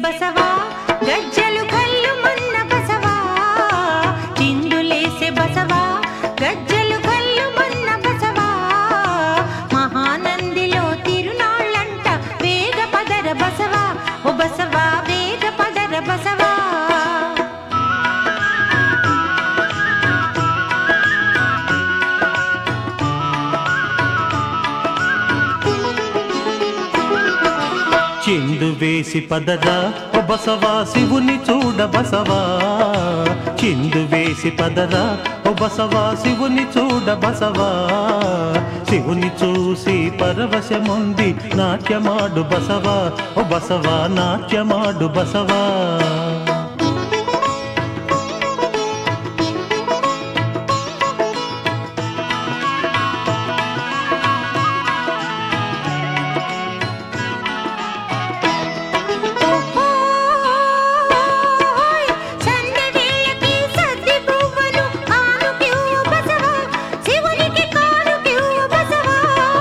బసవా గజ్జలు కళ్ళు మన్న బసవా చిందులేసే బసవా గజ్జలు కళ్ళు మన్న బసవా మహానందిలో తిరునాళ్ళంట వేగ పదర బసవా ఓ బసవా వేగ పదర బసవా చిందు వేసి పదరా ఓ బసవా శివుని చూడ బసవా చిందు వేసి పదరా ఓ బసవా శివుని చూడ బసవా శివుని చూసి పరవశముంది నాట్యమాడు బసవా ఓ బసవా నాట్యమాడు బసవా ఓహోయ్ సందవేళకి సద్ది పువ్వులు ఆనుకివ్వు బసవా శివునికి కానుకివ్వు బసవా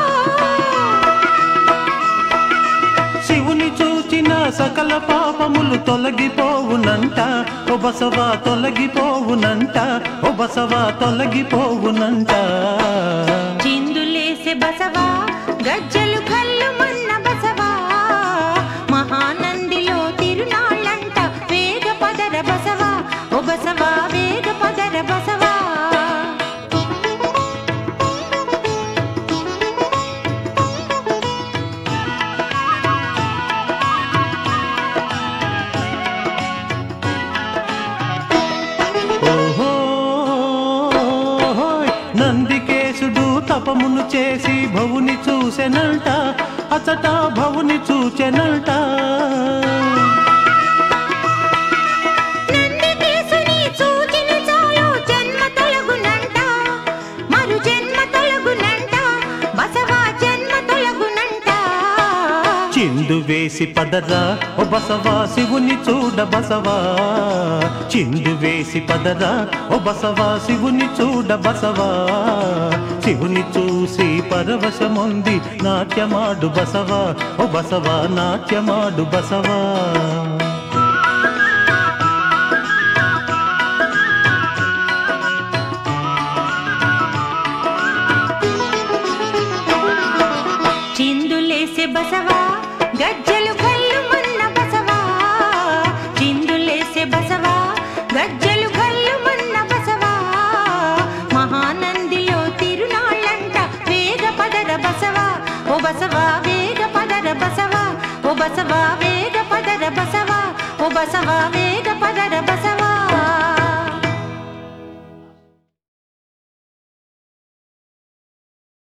శివుని చూచిన సకల పాపములు తొలగిపోవునంట ఓ బసవా తొలగిపోవునంట ఓ బసవా తొలగిపోవునంట చిందులేసే బసవా గజ్జలు కళ్ళు మన్న బసవా మహానందిలో తిరునాళ్ళంట వేగ పదర బసవా ఓ బసవా వేగ పదర బసవా ఓహో నందికేశుడు తపమును చేసి భవుని చూసెనంట అచట భవుని చూచెనంట నందికేశుని చూచిన చాలు జన్మ తొలగునంట మరు జన్మ తొలగునంట బసవా జన్మ తొలగునంట చిందు వేసి పదరా ఓ బసవా శివుని చూడ బసవా చిందు వేసి పదరా ఓ బసవా శివుని చూడ బసవా శివుని చూసి పరవశముంది నాట్యమాడు బసవా ఓ బసవా నాట్యమాడు బసవా చిందులేసే బసవా గజ్జలు కళ్ళు మన్న బసవా చిందులేసే బసవా గజ్జలు కళ్ళు మన్న బసవా మహానందిలో తిరునాళ్ళంట వేగ పదర బసవా ఓ బసవా వేగ పదర బసవా ఓ బసవా వేగ పదర బసవా ఓ బసవా వేగ